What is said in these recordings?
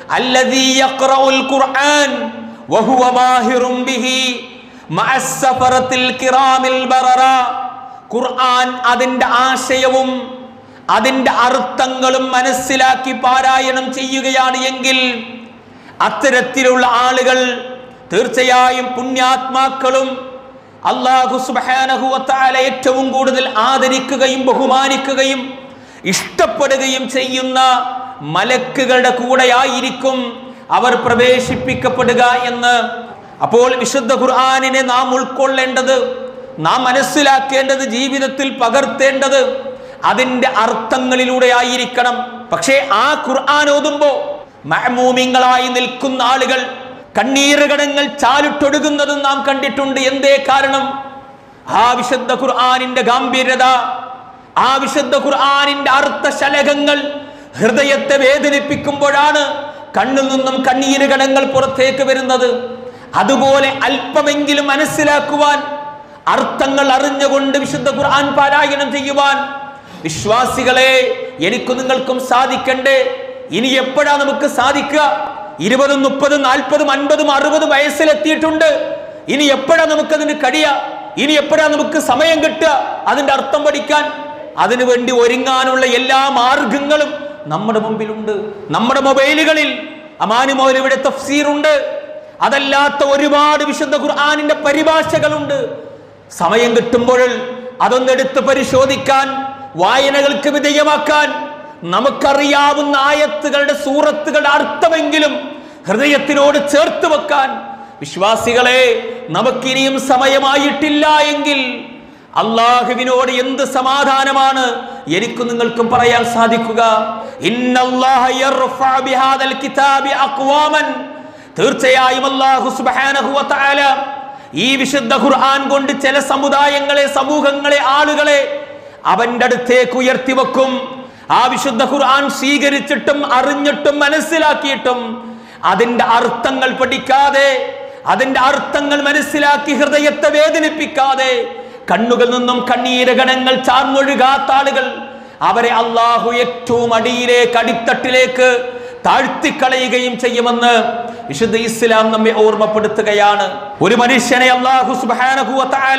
الذي يقرأ القرآن وهو ماهر به مع السفرة الكرام البررة ഖുർആൻ അതിൻ്റെ ആശയവും അതിൻ്റെ അർത്ഥങ്ങളും മനസ്സിലാക്കി പാരായണം ചെയ്യുകയാണ് എങ്കിൽ അത്തരത്തിലുള്ള ആളുകൾ തീർച്ചയായും പുണ്യാത്മാക്കളും അള്ളാഹു സുബ്ഹാനഹു വതആല ഏറ്റവും കൂടുതൽ ആദരിക്കുകയും ബഹുമാനിക്കുകയും ഇഷ്ടപ്പെടുകയും ചെയ്യുന്ന മലക്കുകളുടെ കൂടെയായിരിക്കും അവർ പ്രവേശിപ്പിക്കപ്പെടുക എന്ന് അപ്പോൾ വിശുദ്ധ ഖുർആനിനെ നാം ഉൾക്കൊള്ളേണ്ടത് നാം മനസ്സിലാക്കേണ്ടത് ജീവിതത്തിൽ പകർത്തേണ്ടത് അതിൻ്റെ അർത്ഥങ്ങളിലൂടെ ആയിരിക്കണം പക്ഷേ ആ ഖുർആൻ ഓതുമ്പോ മഹമൂമിങ്ങളായി നിൽക്കുന്ന ആളുകൾ കണ്ണീറുകടങ്ങൾ ചാലിട്ടൊടുകുന്നതും നാം കണ്ടിട്ടുണ്ട് എന്തേ കാരണം ആ വിശുദ്ധ ഖുർആനിന്റെ ഗാംഭീര്യത ആ വിശുദ്ധ ഖുർആനിന്റെ അർത്ഥശലകങ്ങൾ ഹൃദയത്തെ വേദനിപ്പിക്കുമ്പോഴാണ് കണ്ണിൽ നിന്നും കണ്ണീരുകടങ്ങൾ പുറത്തേക്ക് വരുന്നത് അതുപോലെ അല്പമെങ്കിലും മനസ്സിലാക്കുവാൻ അർത്ഥങ്ങൾ അറിഞ്ഞുകൊണ്ട് വിശുദ്ധ ഖുർആൻ പാരായണം ചെയ്യുവാൻ വിശ്വാസികളെ എനിക്കും നിങ്ങൾക്കും സാധിക്കണ്ടേ ഇനി എപ്പോഴാ നമുക്ക് സാധിക്കുക ഇരുപതും മുപ്പതും നാൽപ്പതും അൻപതും അറുപതും വയസ്സിലെത്തിയിട്ടുണ്ട് ഇനി എപ്പോഴാ നമുക്കതിന് കഴിയ ഇനി എപ്പോഴാ നമുക്ക് സമയം കിട്ടുക അതിന്റെ അർത്ഥം പഠിക്കാൻ അതിനു വേണ്ടി ഒരുങ്ങാനുള്ള എല്ലാ മാർഗങ്ങളും നമ്മുടെ മുമ്പിലുണ്ട് നമ്മുടെ മൊബൈലുകളിൽ അമാനി മൗലവിടെ തഫ്സീറുണ്ട് അതല്ലാത്ത ഒരുപാട് വിശുദ്ധ ഖുർആാനിന്റെ പരിഭാഷകളുണ്ട് സമയം കിട്ടുമ്പോൾ അതൊന്നെടുത്ത് പരിശോധിക്കാൻ വായനകൾക്ക് വിധേയമാക്കാൻ നമുക്കറിയാവുന്ന ആയത്തുകളുടെ സൂറത്തുകളുടെ അർത്ഥമെങ്കിലും ഹൃദയത്തിനോട് ചേർത്ത് വെക്കാൻ വിശ്വാസികളെ നമുക്കിനിയും സമയമായിട്ടില്ല എങ്കിൽ അള്ളാഹുവിനോട് എന്ത് സമാധാനമാണ് എനിക്കും നിങ്ങൾക്കും പറയാൻ സാധിക്കുക ഇന്നല്ലാഹ യർഫഅ ബിഹാദൽ കിതാബി അഖ്വാമൻ തീർച്ചയായും അല്ലാഹു സുബ്ഹാനഹു വ തആല ഈ വിശുദ്ധ ഖുർആൻ കൊണ്ട് ചില സമുദായങ്ങളെ സമൂഹങ്ങളെ ആളുകളെ അവന്റെ അടുത്തേക്ക് ഉയർത്തി വെക്കും ആ വിശുദ്ധ ഖുർആൻ സ്വീകരിച്ചിട്ടും അറിഞ്ഞിട്ടും മനസ്സിലാക്കിയിട്ടും അതിന്റെ അർത്ഥങ്ങൾ പഠിക്കാതെ അതിന്റെ അർത്ഥങ്ങൾ മനസ്സിലാക്കി ഹൃദയത്തെ വേദനിപ്പിക്കാതെ കണ്ണുകളിൽ നിന്നും കണ്ണീരഗണങ്ങൾ ചാർന്നൊഴുകാത്ത ആളുകൾ അവരെ അള്ളാഹു ഏറ്റവും അടിയിലേക്ക് അടിത്തട്ടിലേക്ക് താഴ്ത്തിക്കളയുകയും ചെയ്യുമെന്ന് വിശുദ്ധ ഇസ്ലാം നമ്മെ ഓർമ്മപ്പെടുത്തുകയാണ് ഒരു മനുഷ്യനെ അള്ളാഹു സുബ്ഹാനഹു വ തആല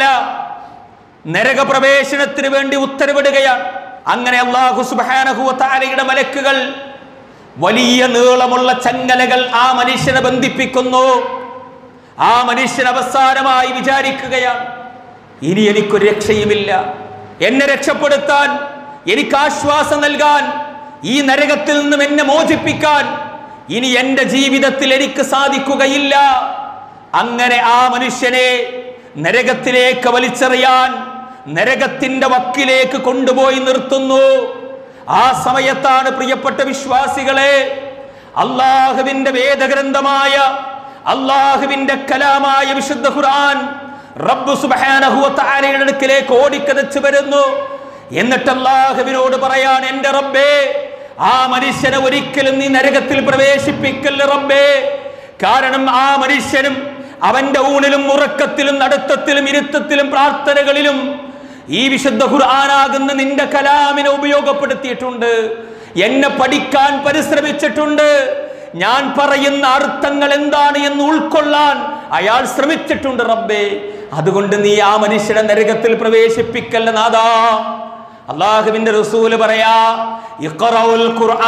നരകപ്രവേശനത്തിന് വേണ്ടി ഉത്തരവിടുകയാണ് അങ്ങനെ അള്ളാഹു സുബ്ഹാനഹു വ തആലയുടെ മലക്കുകൾ വലിയ നീളമുള്ള ചങ്ങലകൾ ആ മനുഷ്യനെ ബന്ധിപ്പിക്കുന്നു ആ മനുഷ്യൻ അവസാനമായി വിചാരിക്കുകയാണ് ഇനി എനിക്കൊരു രക്ഷയുമില്ല എന്നെ രക്ഷപ്പെടുത്താൻ എനിക്ക് ആശ്വാസം നൽകാൻ ഈ നരകത്തിൽ നിന്നും എന്നെ മോചിപ്പിക്കാൻ ഇനി എന്റെ ജീവിതത്തിൽ എനിക്ക് സാധിക്കുകയില്ല അങ്ങനെ ആ മനുഷ്യനെ നരകത്തിലേക്ക് വലിച്ചെറിയാൻ നരകത്തിന്റെ വക്കിലേക്ക് കൊണ്ടുപോയി നിർത്തുന്നു ആ സമയത്താണ് പ്രിയപ്പെട്ട വിശ്വാസികളെ അള്ളാഹുവിന്റെ വേദഗ്രന്ഥമായ അള്ളാഹുവിന്റെ കലാമായ വിശുദ്ധ ഖുർആൻ റബ്ബ് സുബ്ഹാനഹു വ തആലയുടെ അടുക്കലേക്ക് ഓടിക്കതച്ച് വരുന്നു എന്നിട്ട് അള്ളാഹുവിനോട് പറയാൻ എന്റെ റബ്ബേ ആ മനുഷ്യനെ ഒരിക്കലും നീ നരകത്തിൽ പ്രവേശിപ്പിക്കല്ല റബ്ബേ കാരണം ആ മനുഷ്യനും അവന്റെ ഊണിലും ഉറക്കത്തിലും നടത്തത്തിലും ഇരുത്തത്തിലും പ്രാർത്ഥനകളിലും ഈ വിശുദ്ധ ഖുർആനാകുന്ന നിന്റെ കലാമിനെ ഉപയോഗപ്പെടുത്തിയിട്ടുണ്ട് എന്നെ പഠിക്കാൻ പരിശ്രമിച്ചിട്ടുണ്ട് ഞാൻ പറയുന്ന അർത്ഥങ്ങൾ എന്താണ് എന്ന് ഉൾക്കൊള്ളാൻ അയാൾ ശ്രമിച്ചിട്ടുണ്ട് റബ്ബേ അതുകൊണ്ട് നീ ആ മനുഷ്യനെ നരകത്തിൽ പ്രവേശിപ്പിക്കല്ല നാദാ അള്ളാഹുവിന്റെ റസൂല് പറയാ ഇഖറഉൽ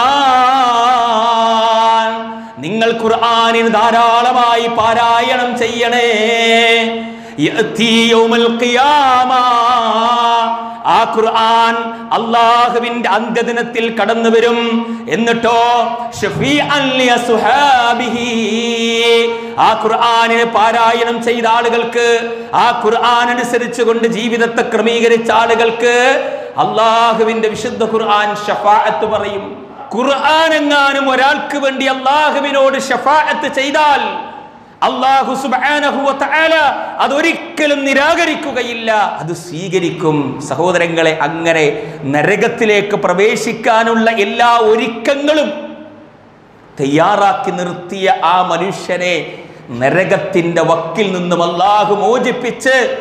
ഖുർആൻ നിങ്ങൾ ഖുർആനിന് ധാരാളമായി പാരായണം ചെയ്യണേ യഅതി യൗമൽ ഖിയാമ ആ ഖുർആൻ അള്ളാഹുവിന്റെ അന്ത്യദിനത്തിൽ കടന്നു വരും എന്നിട്ടോ ഷഫീഅൻ ലിഅസ്ഹാബിഹി ആ ഖുർആനിനെ പാരായണം ചെയ്ത ആളുകൾക്ക് ആ ഖുർആൻ അനുസരിച്ചുകൊണ്ട് ജീവിതത്തെ ക്രമീകരിച്ച ആളുകൾക്ക് അള്ളാഹുവിന്റെ വിശുദ്ധ ഖുർആൻ ഷഫാഅത്ത് പറയും ഖുർആൻ എങ്ങാനും ഒരാൾക്ക് വേണ്ടി അള്ളാഹുവിനോട് ഷഫാഅത്ത് ചെയ്താൽ അള്ളാഹു സുബ്ഹാനഹു വ തആല അതൊരിക്കലും നിരാകരിക്കുകയില്ല അത് സ്വീകരിക്കും സഹോദരങ്ങളെ അങ്ങനെ നരകത്തിലേക്ക് പ്രവേശിക്കാനുള്ള എല്ലാ ഒരുക്കങ്ങളും തയ്യാറാക്കി നിർത്തിയ ആ മനുഷ്യനെ നരകത്തിന്റെ വക്കിൽ നിന്നും അള്ളാഹു മോചിപ്പിച്ച്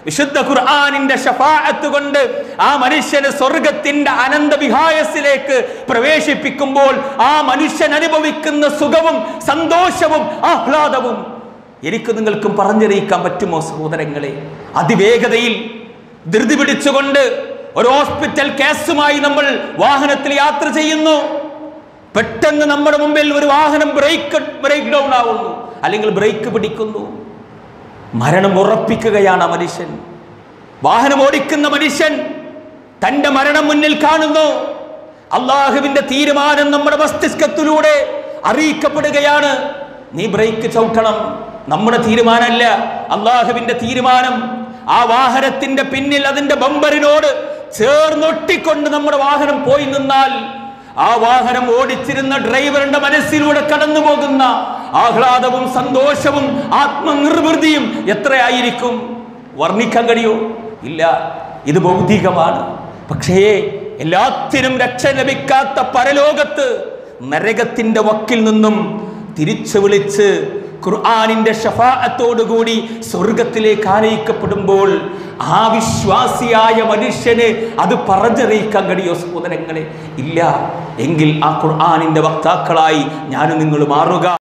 വിശുദ്ധ ഖുർആാനിന്റെ ഷഫാഅത്ത് കൊണ്ട് ആ മനുഷ്യന് സ്വർഗത്തിന്റെ അനന്ത വിഹായസിലേക്ക് പ്രവേശിപ്പിക്കുമ്പോൾ ആ മനുഷ്യൻ അനുഭവിക്കുന്ന സുഖവും സന്തോഷവും ആഹ്ലാദവും എനിക്ക് നിങ്ങൾക്കും പറഞ്ഞറിയിക്കാൻ പറ്റുമോ സഹോദരങ്ങളെ അതിവേഗതയിൽ ധൃതി പിടിച്ചുകൊണ്ട് ഒരു ഹോസ്പിറ്റൽ കേസുമായി നമ്മൾ വാഹനത്തിൽ യാത്ര ചെയ്യുന്നു പെട്ടെന്ന് നമ്മുടെ മുമ്പിൽ ഒരു വാഹനം ബ്രേക്ക് ബ്രേക്ക് ഡൗൺ ആവുന്നു അല്ലെങ്കിൽ ബ്രേക്ക് പിടിക്കുന്നു മരണം ഉറപ്പിക്കുകയാണ് ആ മനുഷ്യൻ വാഹനം ഓടിക്കുന്ന മനുഷ്യൻ തന്റെ മരണം മുന്നിൽ കാണുന്നു അള്ളാഹുവിന്റെ തീരുമാനം നമ്മുടെ മസ്തിഷ്കത്തിലൂടെ അറിയിക്കപ്പെടുകയാണ് നീ ബ്രേക്ക് ചവിട്ടണം നമ്മുടെ തീരുമാനമല്ല അള്ളാഹുവിന്റെ തീരുമാനം ആ വാഹനത്തിന്റെ പിന്നിൽ അതിന്റെ ബമ്പറിനോട് ചേർന്നൊട്ടിക്കൊണ്ട് നമ്മുടെ വാഹനം പോയി നിന്നാൽ ആ വാഹനം ഓടിച്ചിരുന്ന ഡ്രൈവറിന്റെ മനസ്സിലൂടെ കടന്നു പോകുന്ന ആഹ്ലാദവും സന്തോഷവും ആത്മനിർവൃതിയും എത്രയായിരിക്കും വർണ്ണിക്കാൻ കഴിയോ ഇല്ല ഇത് ഭൗതികമാണ് പക്ഷേ എല്ലാത്തിനും രക്ഷ ലഭിക്കാത്ത പരലോകത്ത് നരകത്തിന്റെ വക്കിൽ നിന്നും തിരിച്ചു വിളിച്ച് ഖുർആാനിന്റെ ഷഫാഅത്തോടുകൂടി സ്വർഗത്തിലേക്ക് ആനയിക്കപ്പെടുമ്പോൾ ആ വിശ്വാസിയായ മനുഷ്യന് അത് പറഞ്ഞറിയിക്കാൻ കഴിയോ സഹോദരങ്ങളെ ഇല്ല എങ്കിൽ ആ ഖുർആാനിന്റെ വക്താക്കളായി ഞാനും നിങ്ങൾ മാറുക